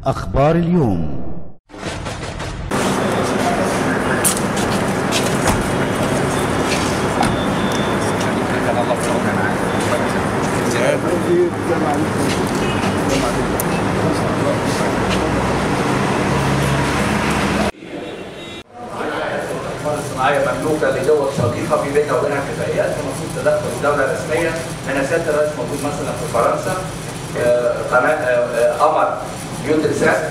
أخبار اليوم الاقمار الصناعيه مملوكه لدول شقيقه في بينها وبينها اتفاقيات المفروض تدخل الدوله الرسميه من سياده الرئيس موجود مثلا في فرنسا آه، قناه آه، آه، قمر يوتلسات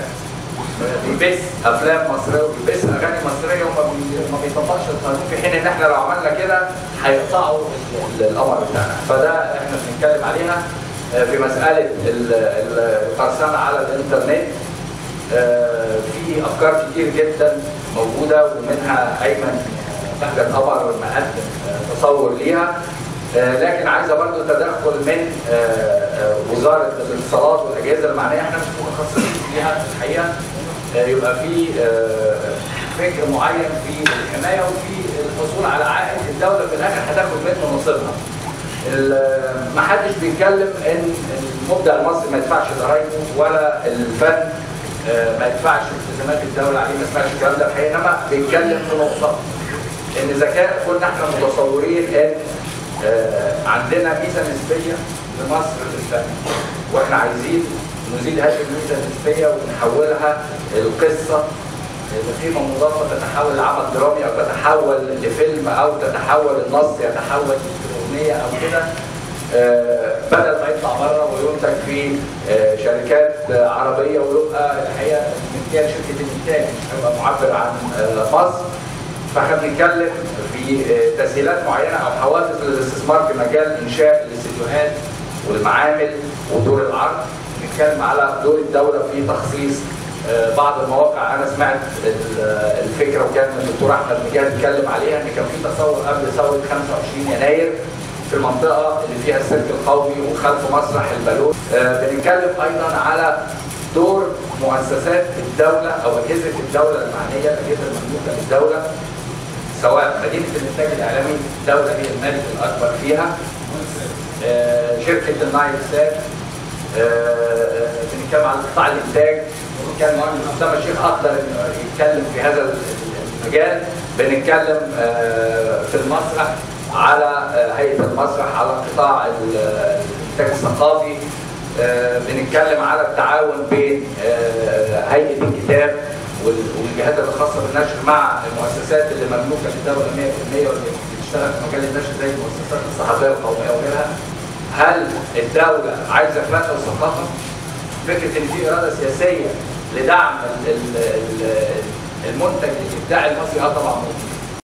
بيبث افلام مصريه وبيبث اغاني مصريه وما بي- ما بيطبقش القانون في حين ان احنا لو عملنا كده هيقطعوا ال- القمر بتاعنا فده احنا بنتكلم عليها آه، في مساله ال- ال- القرصنه على الانترنت آه، في افكار كتير جدا موجوده ومنها ايمن بهجت قمر مقدم آه، تصور ليها آه، لكن عايزه برضه تدخل من آه، آه، وزاره الاتصالات والاجهزه المعنيه احنا مش متخصصين فيها الحقيقه آه، يبقى في آه، فكر معين في الحمايه وفي الحصول على عائد الدوله في الاخر هتاخد منه نصيبها. ال- ما حدش بيتكلم ان المبدع المصري ما يدفعش ضرايبه ولا الفن آه، ما يدفعش التزامات الدوله عليه ما يدفعش الكلام ده الحقيقه انما بيتكلم في نقطه ان ذكاء كنا احنا متصورين ان آه، عندنا ميزه نسبيه لمصر في الفن واحنا عايزين نزيد هذه الميزه النسبيه ونحولها القصه لقيمه مضافه تتحول لعمل درامي او تتحول لفيلم او تتحول النص يتحول لاغنيه او كده آه، بدل ما يطلع بره وينتج في آه، شركات آه، عربيه ويبقى الحقيقه الانتاج شركه الانتاج مش هيبقى معبر عن آه، مصر فاحنا بنتكلم في آه، تسهيلات معينه او حوافز للاستثمار في مجال انشاء الاستديوهات والمعامل ودور العرض بنتكلم على دور الدوله في تخصيص آه، بعض المواقع انا سمعت ال- الفكره وكان الدكتور احمد مجاهد اتكلم عليها ان كان في تصور قبل ثوره 25 يناير في المنطقه اللي فيها السلك القومي وخلف مسرح البالون آه، بنتكلم ايضا على دور مؤسسات الدوله او اجهزه الدوله المعنيه الاجهزه المملوكه للدوله سواء مدينه الانتاج الاعلامي الدوله هي المالك الاكبر فيها آه، شركه النايل سات آه، بنتكلم على قطاع الانتاج كان مهندس الشيخ اقدر إنه يتكلم في هذا المجال بنتكلم آه، في المسرح على آه، هيئه المسرح على قطاع ال- الانتاج الثقافي آه، بنتكلم على التعاون بين آه، هيئه الكتاب وال- والجهات الخاصه بالنشر مع المؤسسات اللي مملوكه للدوله 100% واللي بتشتغل في مجال النشر زي المؤسسات الصحفيه القوميه وغيرها هل الدوله عايزه فن وثقافه؟ فكره ان في اراده سياسيه لدعم ال- ال- ال- المنتج الابداعي المصري اه طبعا ممكن